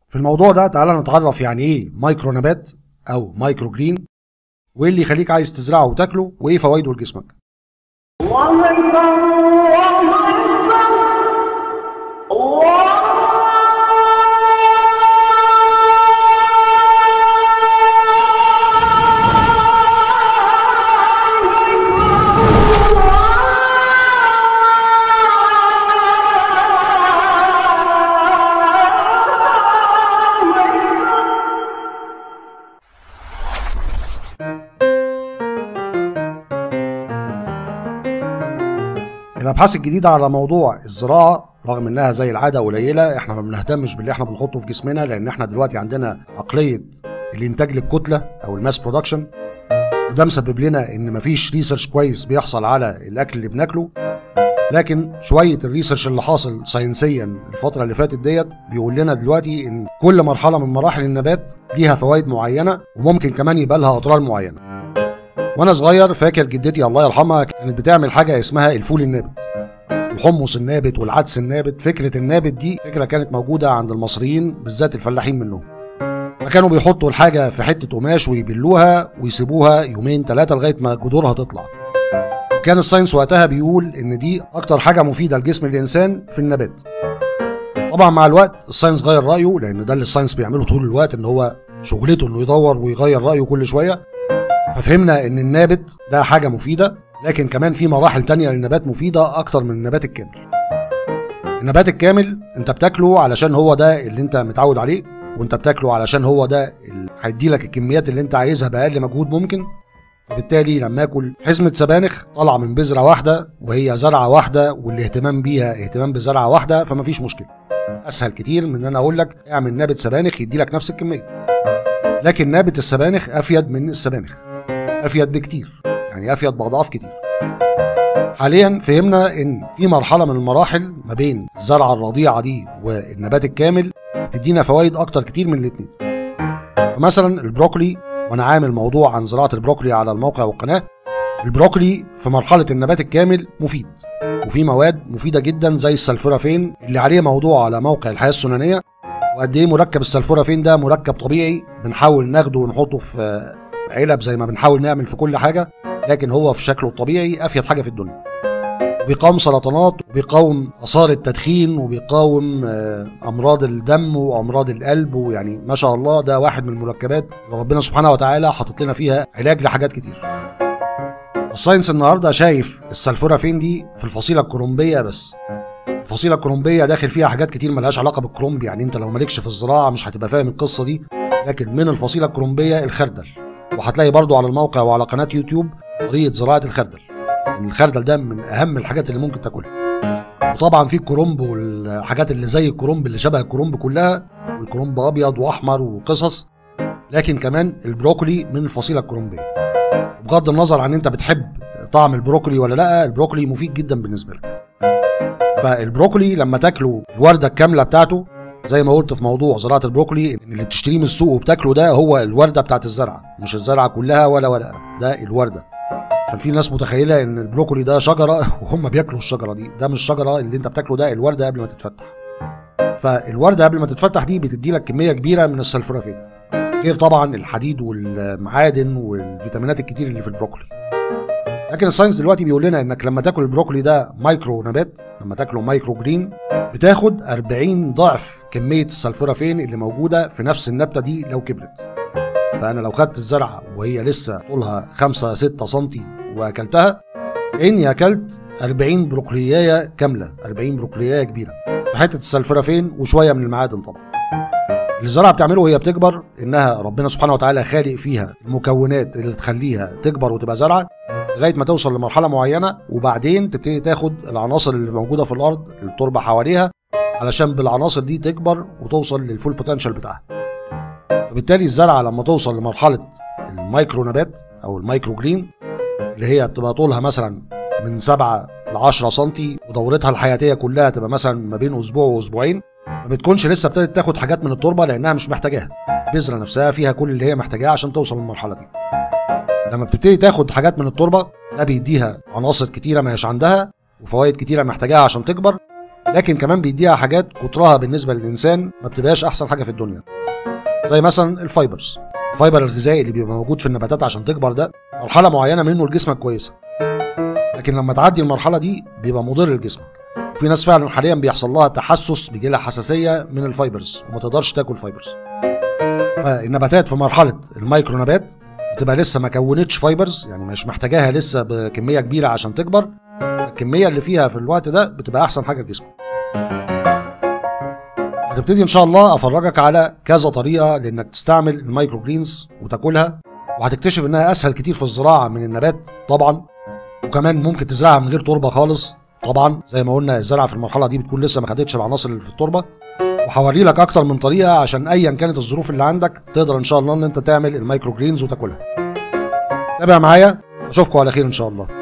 في الموضوع ده تعالى نتعرف يعني ايه مايكرو نبات او مايكرو جرين وايه اللي يخليك عايز تزرعه وتاكله وايه فوائده لجسمك الله أكبر الله أكبر الله الابحاث الجديده على موضوع الزراعه رغم انها زي العاده قليله احنا ما بنهتمش باللي احنا بنحطه في جسمنا لان احنا دلوقتي عندنا عقليه الانتاج للكتله او الماس برودكشن وده مسبب لنا ان مفيش ريسيرش كويس بيحصل على الاكل اللي بناكله لكن شويه الريسيرش اللي حاصل ساينسيا الفتره اللي فاتت ديت بيقول لنا دلوقتي ان كل مرحله من مراحل النبات ليها فوائد معينه وممكن كمان يبقى لها اضرار معينه وانا صغير فاكر جدتي الله يرحمها كانت بتعمل حاجه اسمها الفول النابت الحمص النابت والعدس النابت فكره النابت دي فكره كانت موجوده عند المصريين بالذات الفلاحين منهم فكانوا بيحطوا الحاجه في حته قماش ويبلوها ويسيبوها يومين ثلاثه لغايه ما جذورها تطلع كان الساينس وقتها بيقول ان دي اكتر حاجه مفيده لجسم الانسان في النبات طبعا مع الوقت الساينس غير رايه لان ده اللي الساينس بيعمله طول الوقت ان هو شغلته انه يدور ويغير رايه كل شويه ففهمنا ان النابت ده حاجه مفيده لكن كمان في مراحل تانية للنبات مفيده اكتر من النبات الكامل النبات الكامل انت بتاكله علشان هو ده اللي انت متعود عليه وانت بتاكله علشان هو ده اللي هيدي لك الكميات اللي انت عايزها باقل مجهود ممكن فبالتالي لما اكل حزمه سبانخ طالعه من بذره واحده وهي زرعه واحده والاهتمام بيها اهتمام بزرعه واحده فمفيش مشكله اسهل كتير من ان انا اقول لك اعمل نابت سبانخ يدي لك نفس الكميه لكن نابت السبانخ افيد من السبانخ افيد بكتير يعني افيد باضعاف كتير حاليا فهمنا ان في مرحله من المراحل ما بين الزرعه الرضيعه دي والنبات الكامل بتدينا فوائد اكتر كتير من الاثنين فمثلا البروكلي وانا عامل موضوع عن زراعه البروكلي على الموقع والقناه البروكلي في مرحله النبات الكامل مفيد وفي مواد مفيده جدا زي السلفورافين اللي عليه موضوع على موقع الحياه السنانيه وقد ايه مركب السلفورافين ده مركب طبيعي بنحاول ناخده ونحطه في علب زي ما بنحاول نعمل في كل حاجه لكن هو في شكله الطبيعي افيد حاجه في الدنيا وبيقاوم سرطانات وبيقاوم اثار التدخين وبيقاوم آه، امراض الدم وامراض القلب ويعني ما شاء الله ده واحد من المركبات اللي ربنا سبحانه وتعالى حاطط لنا فيها علاج لحاجات كتير الساينس النهارده شايف السلفورافين دي في الفصيله الكرومبيه بس الفصيله الكرومبيه داخل فيها حاجات كتير ملهاش علاقه بالكرومب يعني انت لو مالكش في الزراعه مش هتبقى فاهم القصه دي لكن من الفصيله الكرومبيه الخردل وهتلاقي برضو على الموقع وعلى قناه يوتيوب طريقه زراعه الخردل ان الخردل ده من اهم الحاجات اللي ممكن تاكلها وطبعا في الكرنب والحاجات اللي زي الكرنب اللي شبه الكرنب كلها والكرنب ابيض واحمر وقصص لكن كمان البروكلي من الفصيله الكرنبيه بغض النظر عن انت بتحب طعم البروكلي ولا لا البروكلي مفيد جدا بالنسبه لك فالبروكلي لما تاكله الورده الكامله بتاعته زي ما قلت في موضوع زراعه البروكلي ان اللي بتشتريه من السوق وبتاكله ده هو الورده بتاعت الزرعه مش الزرعه كلها ولا ورقه ده الورده عشان في ناس متخيله ان البروكلي ده شجره وهم بياكلوا الشجره دي ده مش شجره اللي انت بتاكله ده الورده قبل ما تتفتح فالورده قبل ما تتفتح دي بتدي لك كميه كبيره من السلفورافين غير طبعا الحديد والمعادن والفيتامينات الكتير اللي في البروكلي لكن الساينس دلوقتي بيقول لنا انك لما تاكل البروكلي ده مايكرو نبات لما تاكله مايكرو جرين بتاخد 40 ضعف كميه السلفورافين اللي موجوده في نفس النبته دي لو كبرت فانا لو خدت الزرعه وهي لسه طولها 5 6 سم واكلتها اني اكلت 40 بروكليايه كامله 40 بروكليايه كبيره في حته السلفورافين وشويه من المعادن طبعا اللي الزرعه بتعمله وهي بتكبر انها ربنا سبحانه وتعالى خالق فيها المكونات اللي تخليها تكبر وتبقى زرعه لغايه ما توصل لمرحله معينه وبعدين تبتدي تاخد العناصر اللي موجوده في الارض التربه حواليها علشان بالعناصر دي تكبر وتوصل للفول بوتنشال بتاعها فبالتالي الزرعه لما توصل لمرحله المايكرو نبات او المايكرو جرين اللي هي بتبقى طولها مثلا من 7 ل 10 سم ودورتها الحياتيه كلها تبقى مثلا ما بين اسبوع واسبوعين ما بتكونش لسه ابتدت تاخد حاجات من التربه لانها مش محتاجاها البذره نفسها فيها كل اللي هي محتاجاه عشان توصل للمرحله دي لما بتبتدي تاخد حاجات من التربه ده بيديها عناصر كتيره ما هيش عندها وفوائد كتيره محتاجاها عشان تكبر لكن كمان بيديها حاجات كترها بالنسبه للانسان ما بتبقاش احسن حاجه في الدنيا زي مثلا الفايبرز الفايبر الغذائي اللي بيبقى موجود في النباتات عشان تكبر ده مرحله معينه منه لجسمك كويسه لكن لما تعدي المرحله دي بيبقى مضر لجسمك وفي ناس فعلا حاليا بيحصل لها تحسس بيجي لها حساسيه من الفايبرز وما تقدرش تاكل فايبرز فالنباتات في مرحله المايكرو نبات بتبقى لسه ما كونتش فايبرز يعني مش محتاجاها لسه بكميه كبيره عشان تكبر الكميه اللي فيها في الوقت ده بتبقى احسن حاجه لجسمك هتبتدي ان شاء الله افرجك على كذا طريقه لانك تستعمل المايكرو جرينز وتاكلها وهتكتشف انها اسهل كتير في الزراعه من النبات طبعا وكمان ممكن تزرعها من غير تربه خالص طبعا زي ما قلنا الزرعه في المرحله دي بتكون لسه ما خدتش العناصر اللي في التربه وهوري لك اكتر من طريقه عشان ايا كانت الظروف اللي عندك تقدر ان شاء الله ان انت تعمل المايكرو جرينز وتاكلها تابع معايا اشوفكم على خير ان شاء الله